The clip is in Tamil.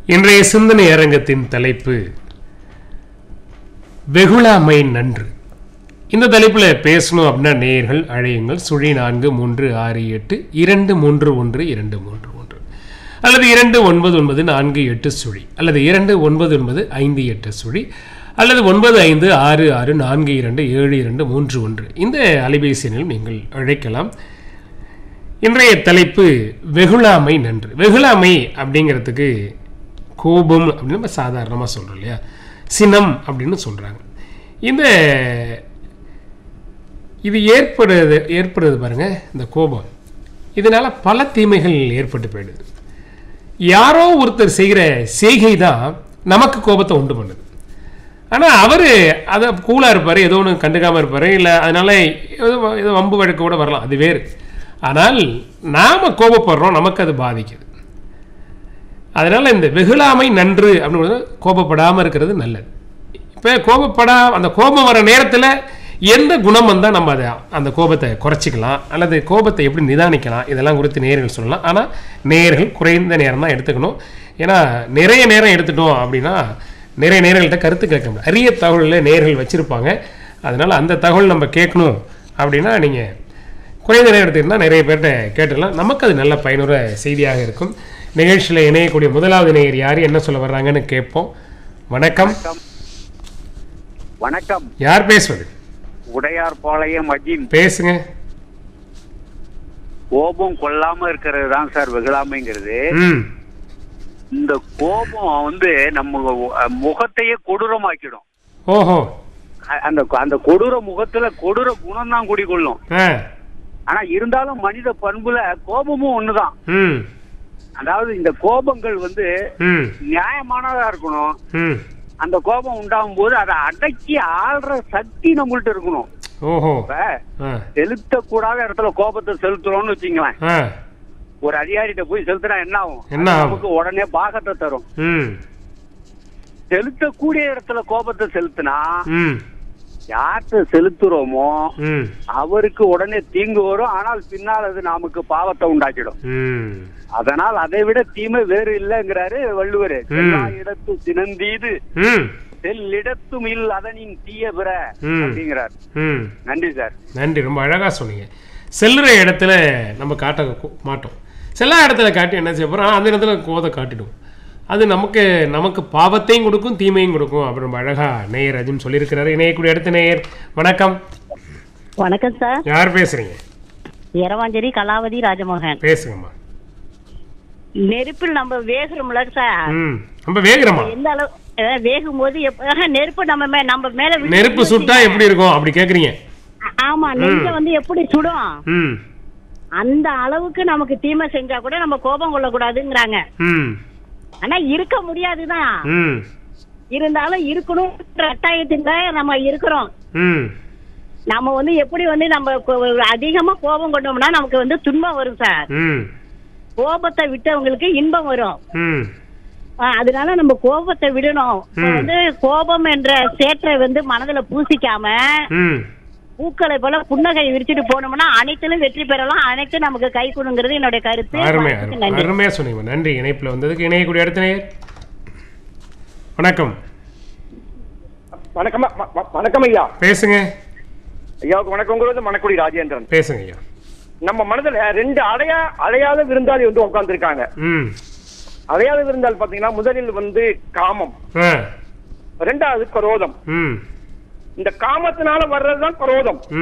இன்றைய சிந்தனை அரங்கத்தின் தலைப்பு வெகுளாமை நன்று இந்த தலைப்பில் பேசணும் அப்படின்னா நேயர்கள் அழையுங்கள் சுழி நான்கு மூன்று ஆறு எட்டு இரண்டு மூன்று ஒன்று இரண்டு மூன்று ஒன்று அல்லது இரண்டு ஒன்பது ஒன்பது நான்கு எட்டு சுழி அல்லது இரண்டு ஒன்பது ஒன்பது ஐந்து எட்டு சுழி அல்லது ஒன்பது ஐந்து ஆறு ஆறு நான்கு இரண்டு ஏழு இரண்டு மூன்று ஒன்று இந்த அலைபேசி எண்ணில் நீங்கள் அழைக்கலாம் இன்றைய தலைப்பு வெகுளாமை நன்று வெகுளாமை அப்படிங்கிறதுக்கு கோபம் அப்படின்னு நம்ம சாதாரணமாக சொல்கிறோம் இல்லையா சினம் அப்படின்னு சொல்கிறாங்க இந்த இது ஏற்படுறது ஏற்படுறது பாருங்க இந்த கோபம் இதனால பல தீமைகள் ஏற்பட்டு போயிடுது யாரோ ஒருத்தர் செய்கிற செய்கை தான் நமக்கு கோபத்தை உண்டு பண்ணுது ஆனால் அவர் அதை கூலாக இருப்பார் ஏதோ ஒன்று கண்டுக்காமல் இருப்பார் இல்லை அதனால ஏதோ ஏதோ வம்பு வழக்கு கூட வரலாம் அது வேறு ஆனால் நாம் கோபப்படுறோம் நமக்கு அது பாதிக்குது அதனால் இந்த வெகுளாமை நன்று அப்படின்னு கோபப்படாமல் இருக்கிறது நல்லது இப்போ கோபப்படா அந்த கோபம் வர நேரத்தில் எந்த குணம் வந்தால் நம்ம அதை அந்த கோபத்தை குறைச்சிக்கலாம் அல்லது கோபத்தை எப்படி நிதானிக்கலாம் இதெல்லாம் குறித்து நேர்கள் சொல்லலாம் ஆனால் நேர்கள் குறைந்த நேரம் தான் எடுத்துக்கணும் ஏன்னா நிறைய நேரம் எடுத்துட்டோம் அப்படின்னா நிறைய நேர்கள்ட்ட கருத்து கேட்க முடியும் அரிய தகவலில் நேர்கள் வச்சுருப்பாங்க அதனால் அந்த தகவல் நம்ம கேட்கணும் அப்படின்னா நீங்கள் குறைந்த நேரம் எடுத்துக்கிட்டால் நிறைய பேர்கிட்ட கேட்டுடலாம் நமக்கு அது நல்ல பயனுற செய்தியாக இருக்கும் நிகழ்ச்சியில் இணையக்கூடிய முதலாவது நேயர் யார் என்ன சொல்ல வர்றாங்கன்னு கேட்போம் வணக்கம் வணக்கம் யார் பேசுவது உடையார் பாளையம் அஜிம் பேசுங்க கோபம் கொள்ளாம இருக்கிறது தான் சார் வெகுளாமைங்கிறது ம் இந்த கோபம் வந்து நம்ம அஹ், முகத்தையே கொடூரமாக்கிடும் ஓஹோ அ- அந்த அந்த கொடூர முகத்துல கொடூர குணம் தான் குடிக்கொள்ளும் ஆ ஆனா இருந்தாலும் மனித பண்புல கோபமும் ஒண்ணுதான் ம் அதாவது இந்த கோபங்கள் வந்து ம் நியாயமானதா இருக்கணும் ம் அந்த கோபம் உண்டாகும் போது அதை அடக்கி ஆள்ற சக்தி நம்மள்ட்ட இருக்கணும் ஓஹோ இப்ப ஆ செலுத்தக்கூடாத இடத்துல கோபத்தை செலுத்துறோம்னு வச்சுங்களேன் ஆ ஒரு அதிகாரிகிட்ட போய் செலுத்தினா என்ன ஆகும் என்ன அது ஆகும்? நமக்கு உடனே பாகத்தை தரும் ம் செலுத்தக்கூடிய இடத்துல கோபத்தை செலுத்தினா ம் யார்கிட்ட செலுத்துறோமோ ம் அவருக்கு உடனே தீங்கு வரும் ஆனால் பின்னால் அது நமக்கு பாவத்தை உண்டாக்கிடும் ம் அதனால் அதை விட தீமை வேறு இல்லைங்கிறாரு வள்ளுவர் ம். எல்லா இடத்து சினந்தீது ம் செல்லிடத்தும் இல் அதனின் தீய பிற ம். அப்படிங்கிறார் ம் நன்றி சார் நன்றி ரொம்ப அழகாக சொன்னீங்க செல்லுற இடத்துல நம்ம காட்ட கு- மாட்டோம் செல்லா இடத்துல காட்டி என்ன செய்ய போகிறோம் அந்த இடத்துல கோதை காட்டிடுவோம் அது நமக்கு நமக்கு பாவத்தையும் கொடுக்கும் தீமையும் கொடுக்கும் அப்படி ரொம்ப அழகாக நேயர் அஜிம் சொல்லியிருக்கிறாரு இணையக்கூடிய அடுத்த நேயர் வணக்கம் வணக்கம் சார் யார் பேசுறீங்க இரவாஞ்சேரி கலாவதி ராஜமோகன் பேசுங்கம்மா நெருப்பில் நம்ம வேகிறோம்ல சார் ம் ரொம்ப வேகிறம்மா எந்த அளவு அஹ், வேகும் போது எப்ப- ஆஹா, நெருப்பு நம்ம மே நம்ம மேல விட்டு- நெருப்பு சுட்டா எப்படி இருக்கும் அப்படி கேட்குறீங்க ஆமா நெஞ்ச வந்து எப்படி சுடும் ம் அந்த அளவுக்கு நமக்கு தீமை செஞ்சா கூட நம்ம கோபம் கொள்ளக்கூடாதுங்கிறாங்க ம் ஆனா இருக்க முடியாதுதான் ம் இருந்தாலும் இருக்கணும் கட்டாயத்துல நம்ம இருக்கிறோம் ம் நம்ம வந்து எப்படி வந்து நம்ம கோ- அதிகமா கோபம் கொண்டோம்னா நமக்கு வந்து துன்பம் வரும் சார் ம் கோபத்தை விட்டவங்களுக்கு இன்பம் வரும் ம் ஆ, அதனால நம்ம கோபத்தை விடணும் இப்ப ம். வந்து கோபம் என்ற சேற்றை வந்து மனதுல பூசிக்காம ம் பூக்களை போல புன்னகை விரிச்சிட்டு போனோம்னா அனைத்திலும் வெற்றி பெறலாம் அனைத்தும் நமக்கு கை கொடுங்கிறது என்னுடைய கருத்து அருமை வாய்ப்புக்கு அருமை நன்றி அருமையாக சொன்னீங்க நன்றி இணைப்பில் வந்ததுக்கு இணையக்கூடிய அடுத்த நேயர் வணக்கம் வணக்கம் வ- வ- வணக்கம் ஐயா பேசுங்க ஐயாவுக்கு வணக்கங்கிறது மணக்குடி ராஜேந்திரன் பேசுங்க ஐயா நம்ம மனதுல ரெண்டு அடையா அடையாத விருந்தாளி வந்து உட்கார்ந்துருக்காங்க ம் அடையாத விருந்தாள் பாத்தீங்கன்னா முதலில் வந்து காமம் ஆ ரெண்டாவது குரோதம் ம் இந்த காமத்தினால வர்றதுதான் குரோதம்